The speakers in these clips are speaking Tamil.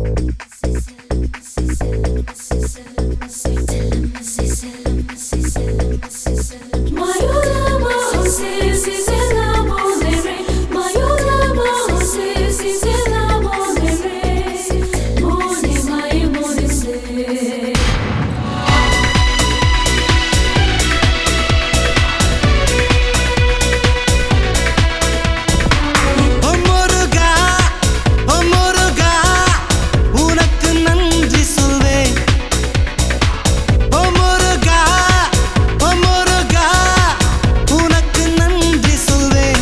ஓ முருகா ஓ முருகா உனக்கு நன்றி சொல்வேன் ஓ முருகா ஓ முருகா உனக்கு நன்றி சொல்வேன்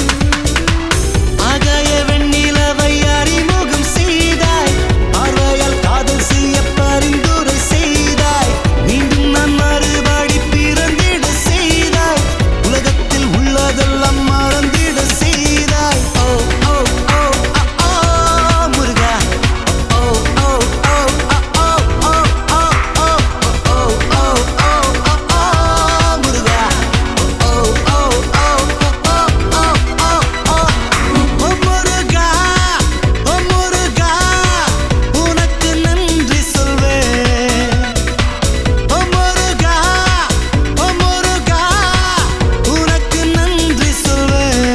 ஆகாய வெண்ணிலவை அறிமுகம் செய்தாய் பார்வையால் காதல் செய்ய பரிந்துரை செய்தாய் மீண்டும் நான் மறுபடி பிறந்திட செய்தாய் உலகத்தில் உள்ளதெல்லாம் மறந்திட செய்தாய் ஓ ஓ ஓ ஆ, ஆ, முருகா ஓ ஓ ஓ ஆ, ஆ, ஆ, ஆ, ஆ, ஓ ஓ ஓ ஆ, ஆ, முருகா ஓ ஓ ஓ ஆ, ஆ, ஆ, ஆ. ஓ முருகா ஓ முருகா உனக்கு நன்றி சொல்வேன் ஓ முருகா ஓ முருகா உனக்கு நன்றி சொல்வேன்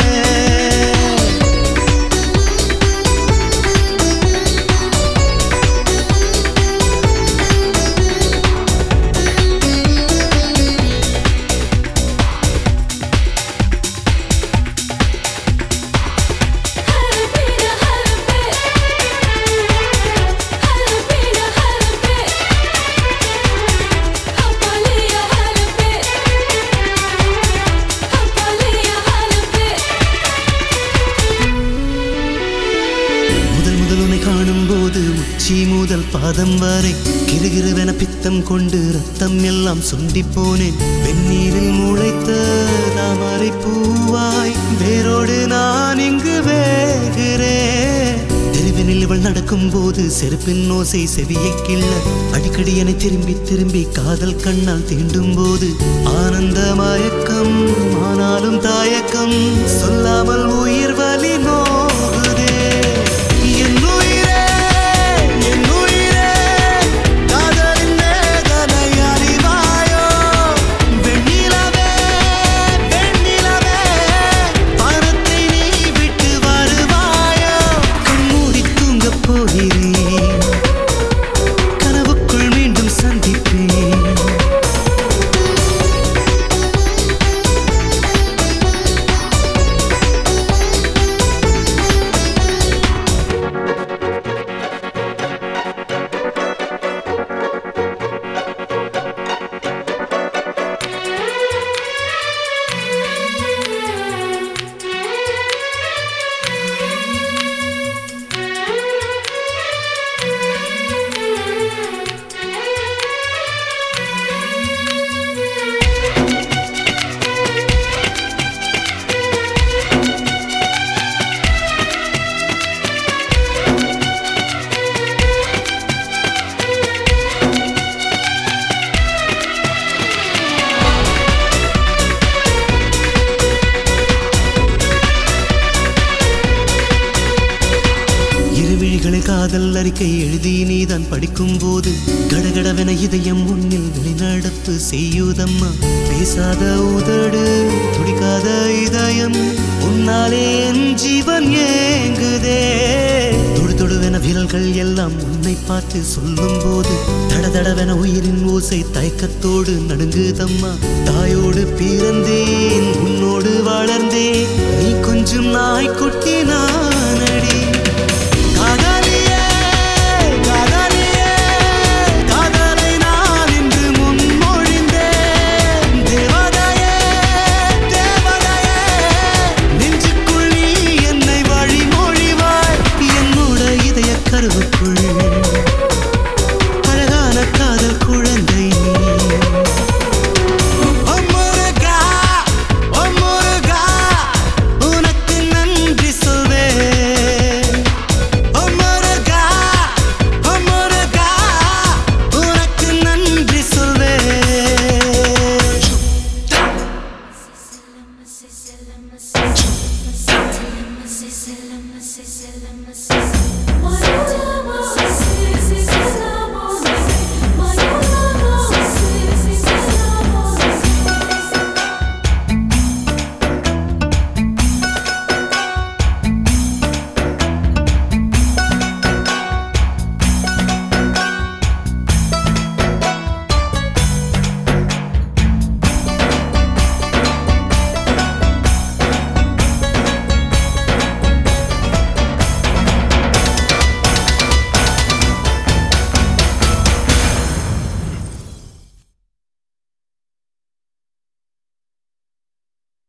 முதல் முதல் உன்னை காணும் போது உச்சி முதல் பாதம் வரை கிருகிருவென பித்தம் கொண்டு ரத்தம் எல்லாம் சுண்டி போனேன் வெந்நீரில் முளைத்த தாமரை பூவாய் வேரோடு நான் இங்கு வேகிறேன் தெருவினில் இவள் நடக்கும் போது செருப்பின் ஓசை செவியை கிள்ள அடிக்கடி என்னை திரும்பி திரும்பி காதல் கண்ணால் தீண்டும் போது ஆனந்த மயக்கம் ஆனாலும் தாயக்கம் சொல்லாமல் உயிர் வலி நோகுதே என் உயிரே, என் உயிரே, காதலின் வேதனை அறிவாயோ? வெண்ணிலவே, வெண்ணிலவே, வானத்தை நீ விட்டு வருவாயோ? கண்மூடி தூங்கப் போகிறேன் கனவுக்குள் மீண்டும் சந்திப்பேன் இருவிழிகளை காதல் அறிக்கை எழுதி நீதான் படிக்கும் போது கடகடவென இதயம் உன்னில் வெளிநடப்பு செய்யுதம்மா பேசாத உதடு துடிக்காத இதயம் உன்னாலே என் ஜீவன் ஏங்குதே தொடு தொடுவென விரல்கள் எல்லாம் உன்னை பார்த்து சொல்லும் போது தடதடவென உயிரின் ஓசை தயக்கத்தோடு நடுங்குதம்மா தாயோடு பிறந்தேன் உன்னோடு வளர்ந்தேன் நீ கொஞ்சம் நாய்க்குட்டி நானடி